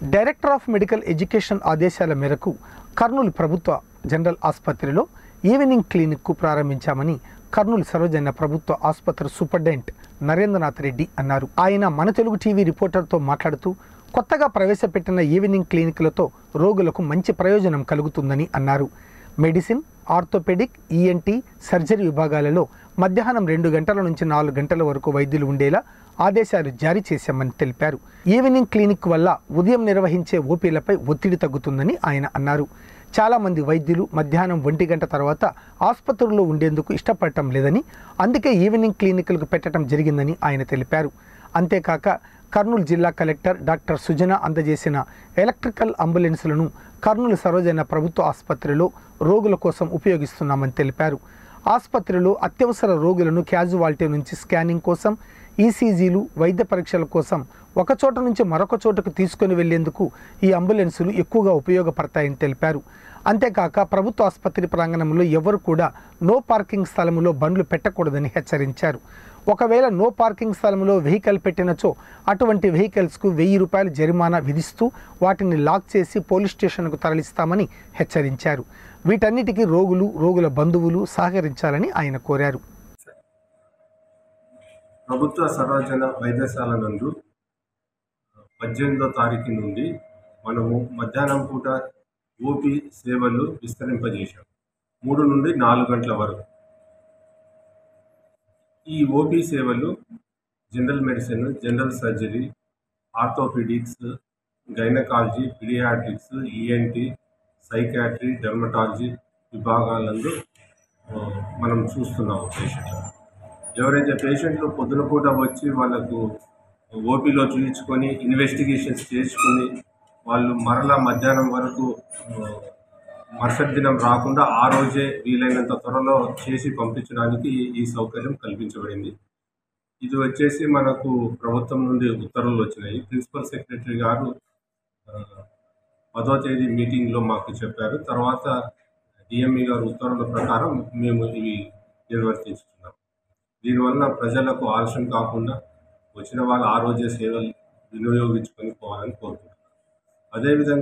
director of medical education ఆదేశాల మేరకు కర్నూలు ప్రభుత్వ జనరల్ ఆసుపత్రిలో ఈవినింగ్ క్లినిక్కు ప్రారంభించామని కర్నూలు సర్వజన ప్రభుత్వ ఆసుపత్రి సూపరింటెండెంట్ నరేంద్రనాథ్ రెడ్డి అన్నారు ఆయన మన తెలుగు టీవీ రిపోర్టర్తో మాట్లాడుతూ కొత్తగా ప్రవేశపెట్టిన ఈవినింగ్ క్లినిక్లతో రోగులకు మంచి ప్రయోజనం కలుగుతుందని అన్నారు మెడిసిన్ ఆర్థోపెడిక్ ఈఎన్టీ సర్జరీ విభాగాలలో మధ్యాహ్నం రెండు గంటల నుంచి నాలుగు గంటల వరకు వైద్యులు ఉండేలా ఆదేశాలు జారీ చేశామని తెలిపారు ఈవినింగ్ క్లినిక్ వల్ల ఉదయం నిర్వహించే ఓపీలపై ఒత్తిడి తగ్గుతుందని ఆయన అన్నారు చాలామంది వైద్యులు మధ్యాహ్నం ఒంటి గంట తర్వాత ఆసుపత్రుల్లో ఉండేందుకు ఇష్టపడటం లేదని అందుకే ఈవినింగ్ క్లినిక్లకు పెట్టడం జరిగిందని ఆయన తెలిపారు అంతేకాక కర్నూలు జిల్లా కలెక్టర్ డాక్టర్ సుజన అందజేసిన ఎలక్ట్రికల్ అంబులెన్సులను కర్నూలు సర్వజన ప్రభుత్వ ఆసుపత్రిలో రోగుల కోసం ఉపయోగిస్తున్నామని తెలిపారు ఆసుపత్రిలో అత్యవసర రోగులను క్యాజువాలిటీ నుంచి స్కానింగ్ కోసం ఈసీజీలు వైద్య పరీక్షల కోసం ఒక చోట నుంచి మరొక చోటకు తీసుకొని వెళ్లేందుకు ఈ అంబులెన్సులు ఎక్కువగా ఉపయోగపడతాయని తెలిపారు అంతేకాక ప్రభుత్వ ఆసుపత్రి ప్రాంగణంలో ఎవరు కూడా నో పార్కింగ్ స్థలంలో బండ్లు పెట్టకూడదని హెచ్చరించారు ఒకవేళ నో పార్కింగ్ స్థలంలో వెహికల్ పెట్టినచో అటువంటి వెహికల్స్కు వెయ్యి రూపాయలు జరిమానా విధిస్తూ వాటిని లాక్ చేసి పోలీస్ స్టేషన్కు తరలిస్తామని హెచ్చరించారు వీటన్నిటికీ రోగులు రోగుల బంధువులు సహకరించాలని ఆయన కోరారు ప్రభుత్వ సర్వజన వైద్యశాల నందు పద్దెనిమిదో తారీఖు నుండి మనము మధ్యాహ్నం పూట ఓపీ సేవలు విస్తరింపజేశాం మూడు నుండి నాలుగు గంటల వరకు ఈ ఓపీ సేవలు general medicine general surgery orthopaedics gynaecology paediatrics ENT psychiatry dermatology విభాగాలందు ఆ, మనం చూస్తున్నాము పేషెంట్ ఎవరైతే పేషెంట్లు పొద్దున పూట వచ్చి వాళ్ళకు ఓపీలో చూయించుకొని ఇన్వెస్టిగేషన్స్ చేసుకొని వాళ్ళు మరలా మధ్యాహ్నం వరకు ఆ, మరుసటి దినం రాకుండా ఆ రోజే వీలైనంత త్వరలో చేసి పంపించడానికి ఈ సౌకర్యం కల్పించబడింది ఇది వచ్చేసి మనకు ప్రభుత్వం నుండి ఉత్తర్వులు వచ్చినాయి ప్రిన్సిపల్ సెక్రటరీ గారు ఆ, పదో తేదీ మీటింగ్లో మాకు చెప్పారు తర్వాత డిఎంఈ గారు ఉత్తర్వుల ప్రకారం మేము ఇవి నిర్వర్తించుతున్నాం దీనివల్ల ప్రజలకు ఆలస్యం కాకుండా వచ్చిన వాళ్ళు ఆ రోజే సేవలు వినియోగించుకొని పోవాలని కోరుకుంటున్నాం అదేవిధంగా